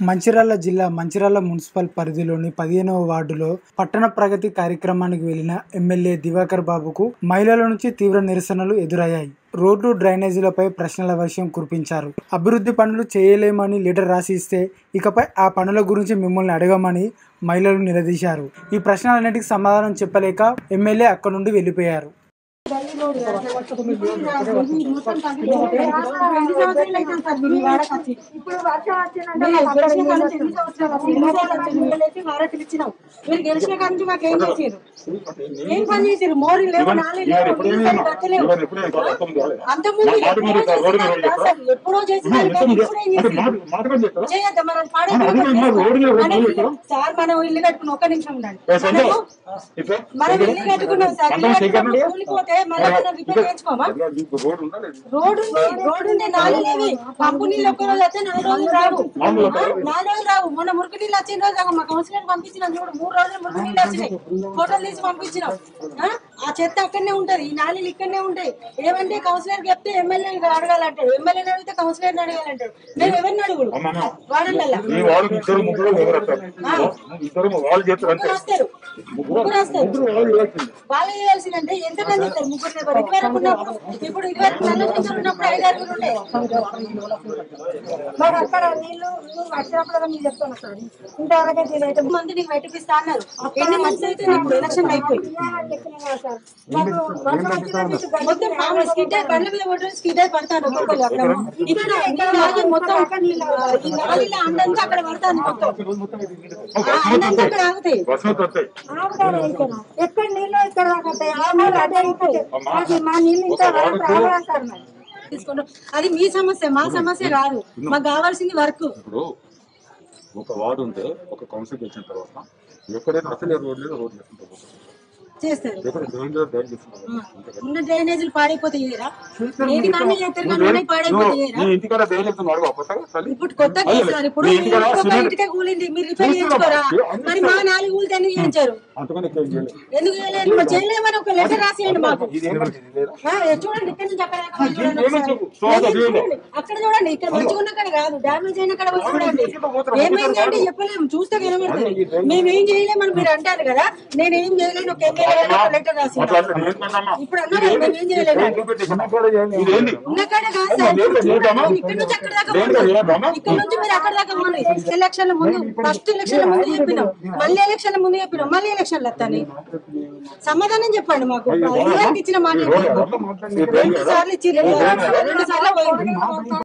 మంచిర్యాల జిల్లా మంచిర్యాల మున్సిపల్ పరిధిలోని పదిహేనవ వార్డులో పట్టణ ప్రగతి కార్యక్రమానికి వెళ్లిన ఎమ్మెల్యే దివాకర్ బాబుకు మహిళల నుంచి తీవ్ర నిరసనలు ఎదురయ్యాయి రోడ్లు డ్రైనేజీలపై ప్రశ్నల వర్షం కురిపించారు అభివృద్ధి పనులు చేయలేమని లెటర్ రాసి ఇస్తే ఇకపై ఆ పనుల గురించి మిమ్మల్ని అడగమని మహిళలు నిలదీశారు ఈ ప్రశ్నలన్నిటికీ సమాధానం చెప్పలేక ఎమ్మెల్యే అక్కడి నుండి వెళ్ళిపోయారు ఇప్పుడు వర్షం వచ్చిందంటే మాకు అక్కడ గెలిచిన కాడ నుంచి ఎన్ని సంవత్సరాలు అసలు ఎన్ని సంవత్సరాలు వచ్చింది? మిమ్మల్ని అయితే హారతులు ఇచ్చినాం. మీరు గెలిచిన కాడ నుంచి మాకు ఏం చేసారు ఏం పని చేసారు మోరీ లేవు నాలి లేవు నీళ్ళు లేవు, గట్ట లేవు. అంతకుముందు ఎప్పుడో చేసిన దాన్ని కాదు సార్. ఎప్పుడో చేసిన దాన్ని కాదు, ఇప్పుడు ఏం చేసారు? చేయొద్దా మరి అది పాడే మనకి- సార్ మనం ఇల్లు కట్టుకున్నాం ఒక్క నిమిషం ఉండండి మనము- మనం ఇల్లు కట్టుకున్నాం సార్ ఇల్లు కట్టుకున్నాం కూలిపోతే మళ్ళీ మనం రిపేర్ చేయించుకోమా రోడ్డు ఉంది రోడ్డు ఉంది నాలుగు లేవి పంపు నీళ్ళు ఒక్క రోజు వస్తే నాలుగు రోజులు రావు ఆ, నాలుగు రోజులు రావు మొన్న మురికి నీళ్ళు వచ్చిన రోజు దాకా మా కౌన్సిలర్ పంపించినాం చూడు మూడు రోజులు మురికి నీళ్ళు వచ్చినాయి ఫోటోలు తీసి పంపించినాం ఆ, ఆ చెత్త అక్కడనే ఉంటది ఈ నాలుగు ఇక్కడనే ఉంటాయి ఏమంటే కౌన్సిలర్ చెప్తే ఎమ్మెల్యే అడగాలంటాడు ఎమ్మెల్యే అడిగితే కౌన్సిలర్ అడగాలంటాడు మేము ఎవరిని అడుగుడు వాడల్లా ఈ వాళ్ళకి ఇద్దరు ముగ్గురు ఎవరు వస్తారు ఇద్దరు వాళ్ళు చేస్తారు అంతే ముగ్గురు వస్తారు ముగ్గురు వస్తారు ముగ్గురు వాళ్ళు చేయాల్సిందే వాళ్ళు చేయాల్సిందంటే ఎంత మంది ఇస్తారు ముగ్గురు లేబర్ ఇదివరకు ఉన్నప్పుడు ఇప్పుడు ఇదివరకు నలుగురు ఇద్దరు ఉన్నప్పుడు ఐదు ఆరుగురు ఉండే మాకు అక్కడ నీళ్లు నీళ్ళు వచ్చినప్పుడు మీరు చెప్తాను సార్ ఇంతవరకు అయితే ఇదైతే మంది నీకు పెట్టిపిస్తా అన్నారు ఎన్ని మంత్స్ అయితే ఇప్పుడు ఎలక్షన్ అయిపోయి ఇయ్యాలని చెప్పినాం కదా సార్ మాకు వర్షం వచ్చిందంటే ఇటు గడ్డ మొత్తం మామూలు స్కిడ్డర్ బండ్ల మీద పడ్డారు స్కిడ్డర్ పడతాను ఒక్కొక్కరు అక్కడ ఇక్కడ నీళ్ళు ఆగి మొత్తం ఈ నాలుగు అండంతా అక్కడ పడతాను మొత్తం ఆ అండంతా అక్కడ ఆగుతాయి వర్షంతో వస్తాయి ఆవుతాడు ఇక్కడ. ఎక్కడ నీళ్ళు ఇక్కడ దాకా వస్తాయి. ఆ నీళ్ళు అటే అయిపోతాయి. మాకు మా నీళ్ళు ఇంత వరకు రావాలి సార్ మరి. తీసుకుంటాం అది మీ సమస్య మా సమస్య కాదు మాకు కావాల్సింది వర్క్ ఇప్పుడు ఒక వార్డు ఉంటే ఒక కౌన్సిల్ వచ్చిన తర్వాత ఎక్కడైతే అసలే రోడ్ లేదు రోడ్ చేసుకుంటారు చేస్తారు ఎక్కడ డ్రైన్ డ్రైన్ చేసుకుంటారు ఉన్న డ్రైనేజీలు పాడైపోతాయి ఏది కానీ చేస్తారు కానీ ఉన్నాయి పాడైపోతాయి నీ ఇంటికాడ డ్రైన్ వేస్తున్నావు అడుగు కొత్తగా తల్లి ఇప్పుడు కొత్తగా చేస్తారు ఇప్పుడు మీ మీరు ఇంటికాడ ఒక్కొక్క సిమెంట్ ఇంటికే కూలింది మీరు రిపేర్ చేయించుకోరా మరి మా నాలుగు ఊళ్ళు ఎందుకు చేయించారు అంతకన్నా ఎక్కువ ఏం చేయలేదు ఎందుకు చేయలేదు మరి చేయలేమని ఒక లెటర్ రాసేయండి మాకు ఇది ఏం పడుతుంది? ఇది లేదా? ఆ, ఏ చూడండి ఇక్కడ నుంచి అక్కడ దాకా పోయి చూడండి ఏమని ఒకసారి. చెప్పు? చూడదు, లేదు, చూడదు. చూడండి. అక్కడ చూడండి ఇక్కడ మంచిగా ఉన్న కాడ కాదు డామేజ్ అయిన కాడ పోయి చూడండి ఏమైంది అంటే చెప్పలేము చూస్తే కనబడుతుంది మేమేం చేయలేమని మీరు అంటారు కదా నేనేం చేయలేను ఒక ఎమ్మెల్యే ఒక లెటర్ రాసి అట్లా అట్లా ఏంటమ్మా? ఇప్పుడు అన్నారు కదా, మేమేం చేయలేము ఏం చూపెట్టి ఇదేంటి ఉన్న కాడ కాదు సార్ లేదు, లేదమ్మా. ఇక్కడ నుంచి అక్కడ దాకా లేదు, పోండి. లేదమ్మా. ఇక్కడ నుంచి మీరు అక్కడ దాకా పోండి ఎలక్షన్ల ముందు ఫస్ట్ ఎలక్షన్ల ముందు చెప్పినాం మళ్ళీ ఎలక్షన్ల ముందు చెప్పినాం మళ్ళీ ఎలక్షన్లు వస్తాయి సమాధానం చెప్పండి మాకు ఇదివరకు ఇచ్చిన మాట రోడ్డు మాట్లాడి రెండు సార్లు ఇచ్చి రెండు సార్లు పోయింది